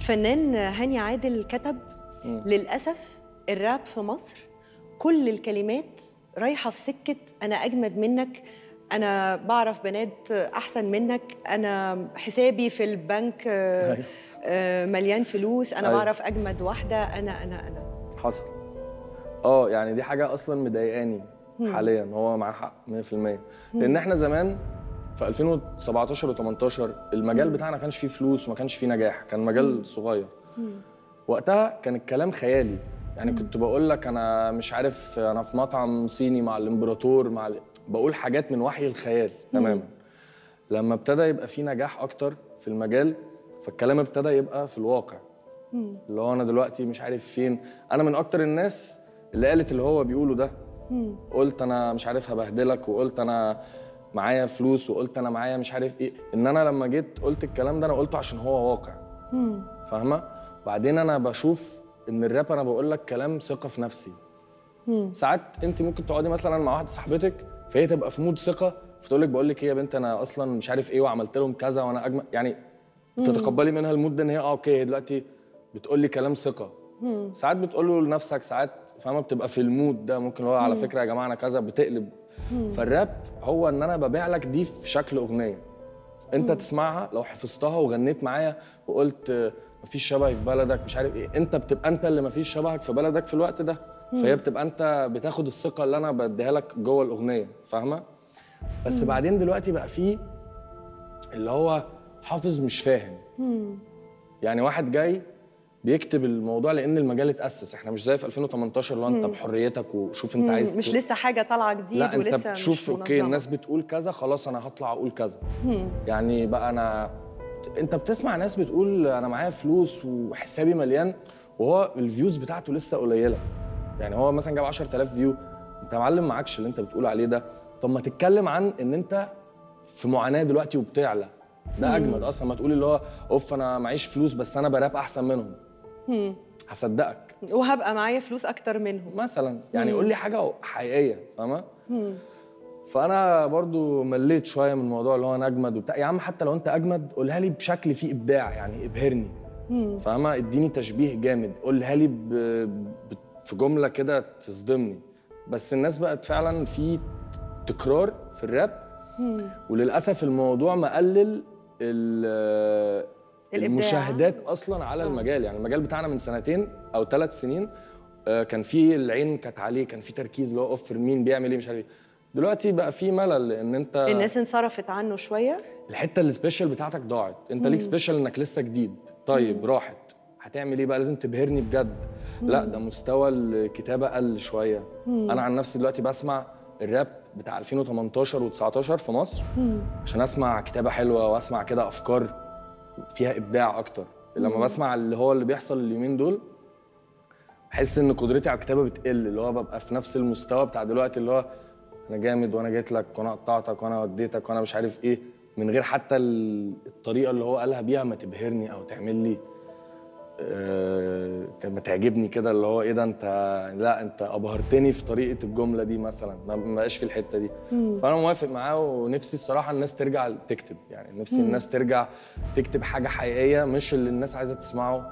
فنان هاني عادل كتب للاسف الراب في مصر كل الكلمات رايحه في سكه انا اجمد منك انا بعرف بنات احسن منك انا حسابي في البنك آه، أيوة. آه، مليان فلوس انا أيوة. بعرف اجمد واحده انا انا انا حصل اه يعني دي حاجه اصلا مضايقاني حاليا هو معاه حق 100% لان احنا زمان في 2017 و18 المجال بتاعنا ما كانش فيه فلوس وما كانش فيه نجاح كان مجال صغير وقتها كان الكلام خيالي يعني كنت بقول لك انا مش عارف انا في مطعم صيني مع الامبراطور مع ال... بقول حاجات من وحي الخيال تماما لما ابتدى يبقى في نجاح اكتر في المجال فالكلام ابتدى يبقى في الواقع اللي هو انا دلوقتي مش عارف فين انا من اكتر الناس اللي قالت اللي هو بيقوله ده قلت انا مش عارف هبهدلك وقلت انا معايا فلوس وقلت انا معايا مش عارف ايه ان انا لما جيت قلت الكلام ده انا قلته عشان هو واقع فاهمه بعدين انا بشوف ان الراب انا بقول لك كلام ثقه في نفسي ساعات انت ممكن تقعدي مثلا مع واحده صاحبتك فهي تبقى في مود ثقه فتقول لك بقول لك ايه يا بنت انا اصلا مش عارف ايه وعملت لهم كذا وانا اجمل يعني تتقبلي منها المود ده ان هي اه اوكي هي دلوقتي بتقول لي كلام ثقه ساعات بتقول له لنفسك ساعات فاهمه بتبقى في المود ده ممكن هو على فكره يا جماعه انا كذا بتقلب فالراب هو ان انا ببيع لك دي في شكل اغنيه انت تسمعها لو حفظتها وغنيت معايا وقلت آه، مفيش شبهي في بلدك مش عارف ايه انت بتبقى انت اللي مفيش شبهك في بلدك في الوقت ده فهي بتبقى انت بتاخد الثقه اللي انا بديها لك جوه الاغنيه فاهمه بس بعدين دلوقتي بقى فيه اللي هو حافظ مش فاهم يعني واحد جاي بيكتب الموضوع لان المجال اتاسس احنا مش زي في 2018 اللي هو انت بحريتك وشوف انت عايز مش ت- لسه حاجه طالعه جديد لا انت ولسه بتشوف مش اوكي منظمة. الناس بتقول كذا خلاص انا هطلع اقول كذا يعني بقى انا انت بتسمع ناس بتقول انا معايا فلوس وحسابي مليان وهو الفيوز بتاعته لسه قليله يعني هو مثلا جاب 10000 فيو انت يا معلم معكش اللي انت بتقول عليه ده طب ما تتكلم عن ان انت في معاناه دلوقتي وبتعلى ده اجمد اصلا ما تقول اللي هو اوف انا معيش فلوس بس انا براب احسن منهم هصدقك وهبقى معايا فلوس اكتر منهم مثلا يعني قول لي حاجه حقيقيه فاهمه فانا برضو مليت شويه من الموضوع اللي هو انا اجمد وبتاع يا عم حتى لو انت اجمد قولها لي بشكل فيه ابداع يعني ابهرني فاهمه اديني تشبيه جامد قولها لي ب... ب... في جمله كده تصدمني بس الناس بقت فعلا في تكرار في الراب وللاسف الموضوع مقلل ال... الإبداع. المشاهدات اصلا على المجال يعني المجال بتاعنا من سنتين او ثلاث سنين آه، كان في العين كانت عليه كان في تركيز اللي هو اوفر مين بيعمل ايه مش عارف ايه دلوقتي بقى في ملل لان انت الناس انصرفت عنه شويه الحته السبيشال بتاعتك ضاعت انت ليك سبيشال انك لسه جديد طيب راحت هتعمل ايه بقى لازم تبهرني بجد لا ده مستوى الكتابه قل شويه انا عن نفسي دلوقتي بسمع الراب بتاع 2018 و19 في مصر عشان اسمع كتابه حلوه واسمع كده افكار فيها ابداع اكتر لما بسمع اللي هو اللي بيحصل اليومين دول بحس ان قدرتي على الكتابه بتقل اللي هو ببقى في نفس المستوى بتاع دلوقتي اللي هو انا جامد وانا جيت لك وانا قطعتك وانا وديتك وانا مش عارف ايه من غير حتى ال- الطريقه اللي هو قالها بيها ما تبهرني او تعمل لي آه، ما تعجبني كده اللي هو ايه ده انت لا انت ابهرتني في طريقه الجمله دي مثلا ما ما بقاش في الحته دي فانا موافق معاه ونفسي الصراحه الناس ترجع تكتب يعني نفسي الناس ترجع تكتب حاجه حقيقيه مش اللي الناس عايزه تسمعه